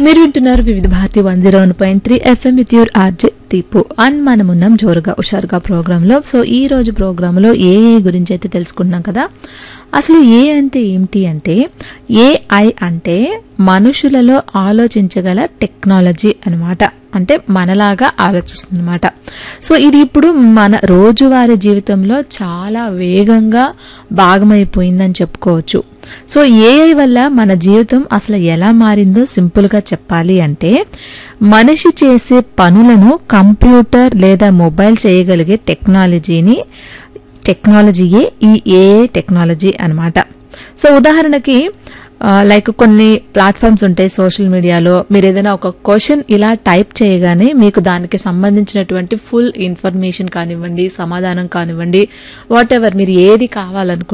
మీరు వింటున్నారు Vividh Bharati one zero one point three FM with your RJ Deepu and మనం ఉన్నాం జోరుగా హుషారుగా ప్రోగ్రాంలో సో ఈ రోజు ప్రోగ్రాంలో ఏఐ గురించి అయితే తెలుసుకుంటున్నాం కదా అసలు ఏ అంటే ఏమిటి అంటే ఏఐ అంటే మనుషులలో ఆలోచించగల టెక్నాలజీ అన్నమాట అంటే మనలాగా ఆలోచిస్తుంది అనమాట సో ఇది ఇప్పుడు మన రోజువారీ జీవితంలో చాలా వేగంగా భాగమైపోయిందని చెప్పుకోవచ్చు సో ఏఐ వల్ల మన జీవితం అసలు ఎలా మారిందో సింపుల్గా చెప్పాలి అంటే మనిషి చేసే పనులను కంప్యూటర్ లేదా మొబైల్ చేయగలిగే టెక్నాలజీని టెక్నాలజీయే ఈ ఏఐ టెక్నాలజీ అన్నమాట సో ఉదాహరణకి లైక్ కొన్ని ప్లాట్ఫామ్స్ ఉంటాయి సోషల్ మీడియాలో మీరు ఏదైనా ఒక క్వశ్చన్ ఇలా టైప్ చేయగానే మీకు దానికి సంబంధించినటువంటి ఫుల్ ఇన్ఫర్మేషన్ కానివ్వండి సమాధానం కానివ్వండి వాట్ ఎవర్ మీరు ఏది కావాలనుకుంటే